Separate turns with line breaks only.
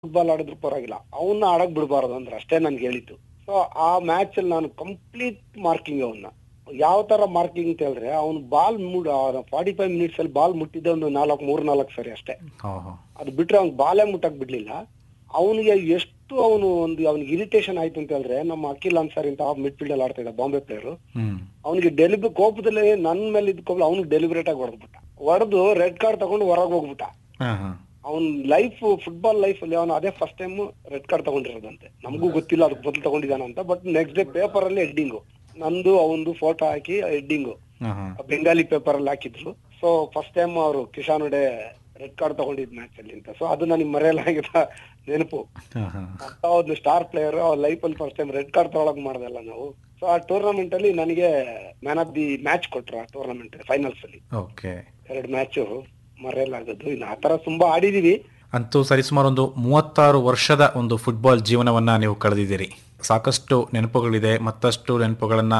football ಆಡಿದ್ರು ಪರವಾಗಿಲ್ಲ ಅವನ್ನ ಆಡಕ್ ಬಿಡಬಾರ್ದು ಅಂದ್ರೆ ಅಷ್ಟೇ ನನ್ಗೆ ಹೇಳಿದ್ದು ಸೊ ಆ ಮ್ಯಾಚ್ ಅಲ್ಲಿ ನಾನು ಕಂಪ್ಲೀಟ್ ಮಾರ್ಕಿಂಗ್ ಅವನ್ನ ಯಾವ ತರ ಮಾರ್ಕಿಂಗ್ ಅಂತ ಹೇಳಿದ್ರೆ ಅವ್ನು ಬಾಲ್ ಮುಡ್ ಫಾರ್ಟಿ ಫೈವ್ ಮಿನಿಟ್ಸ್ ಅಲ್ಲಿ ಬಾಲ್ ಮುಟ್ಟಿದ್ದ ಒಂದು ನಾಲ್ಕು ಮೂರ್ ನಾಲ್ಕು ಸರಿ ಅಷ್ಟೇ
ಹೋ ಹೋ
ಅದು ಬಿಟ್ರೆ ಅವ್ನ್ ಬಾಲೇ ಮುಟ್ಟಕ್ ಬಿಡ್ಲಿಲ್ಲ ಅವನಿಗೆ ಎಷ್ಟು ಅವನು ಒಂದು ಅವ್ನಿಗೆ ಇರಿಟೇಷನ್ ಆಯ್ತು ಅಂತ ಹೇಳಿದ್ರೆ ನಮ್ಮ ಅಖಿಲ್ ಅನ್ಸಾರಿ ಅಂತ ಮಿಡ್ ಫೀಲ್ಡ್ ಅಲ್ಲಿ ಆಡ್ತಾ ಇದ್ದ ಬಾಂಬೆ ಪ್ಲೇಯರ್
ಹ್ಮ್
ಅವನಿಗೆ ಡೆಲಿಬ್ರಿ ಕೋಪದಲ್ಲಿ ನನ್ ಮೇಲೆ ಇದ್ಕೊಂಡು ಅವ್ನಿಗೆ ಡೆಲಿಬ್ರೇಟ್ ಆಗಿ ಹೊಡೆದ್ಬಿಟ್ಟ ಹೊಡೆದು ರೆಡ್ ಕಾರ್ಡ್ ತಗೊಂಡು ಹೊರಗೆ ಹೋಗ್ಬಿಟ್ಟ
ಹಾ ಹಾ
ಅವ್ನ್ ಲೈಫ್ ಫುಟ್ಬಾಲ್ ಲೈಫ್ ಅಲ್ಲಿ ಅವನು ಅದೇ ಫಸ್ಟ್ ಟೈಮ್ ರೆಡ್ ಕಾರ್ಡ್ ತಗೊಂಡಿರೋದಂತೆ ನಮಗೂ ಗೊತ್ತಿಲ್ಲ ಅದಕ್ಕೆ ಬದಲು ತಗೊಂಡಿದ್ದಾನಂತ ಬಟ್ ನೆಕ್ಸ್ಟ್ ಡೇ ಪೇಪರ್ ಅಲ್ಲಿ ಹೆಡ್ಡಿಂಗು ನಂದು ಅವಂದು ಫೋಟೋ ಹಾಕಿ ಹೆಡ್ಡಿಂಗು
ಹಾ ಹಾ
ಬೆಂಗಾಲಿ ಪೇಪರ್ ಅಲ್ಲಿ ಹಾಕಿದ್ರು ಸೊ ಫಸ್ಟ್ ಟೈಮ್ ಅವರು ಕಿಶಾನ್ ಉಡೆ ರೆಡ್ ಕಾರ್ಡ್ ತಗೊಂಡಿದ್ ಮ್ಯಾಚ್ ಅಲ್ಲಿ ಅಂತ ಸೊ ಅದು ನನಗೆ ಮರೆಯಲಾಗಿದ ನೆನಪು
ಹಾ ಹಾ
ಅಂತ ಒಂದು ಸ್ಟಾರ್ ಪ್ಲೇಯರ್ ಅವ್ರ ಲೈಫ್ ಅಲ್ಲಿ ಫಸ್ಟ್ ಟೈಮ್ ರೆಡ್ ಕಾರ್ಡ್ ತಗೊಳಕ್ ಮಾಡ್ದಲ್ಲ ನಾವು ಸೊ ಆ ಟೂರ್ನಮೆಂಟ್ ಅಲ್ಲಿ ನನಗೆ ಮ್ಯಾನ್ ಆಫ್ ದಿ ಮ್ಯಾಚ್ ಕೊಟ್ರು ಆ ಟೂರ್ನಮೆಂಟ್ ಫೈನಲ್ಸ್ ಅಲ್ಲಿ
ಓಕೆ
ಎರಡು ಮ್ಯಾಚು ಮರೆಯಲಾಗದು ಇನ್ನು ಆತರ ತುಂಬಾ ಆಡಿದೀವಿ
ಅಂತೂ ಸರಿಸುಮಾರು ಒಂದು ಮೂವತ್ತಾರು ವರ್ಷದ ಒಂದು ಫುಟ್ಬಾಲ್ ಜೀವನವನ್ನ ನೀವು ಕಳೆದಿದ್ದೀರಿ ಸಾಕಷ್ಟು ನೆನಪುಗಳಿದೆ ಮತ್ತಷ್ಟು ನೆನಪುಗಳನ್ನ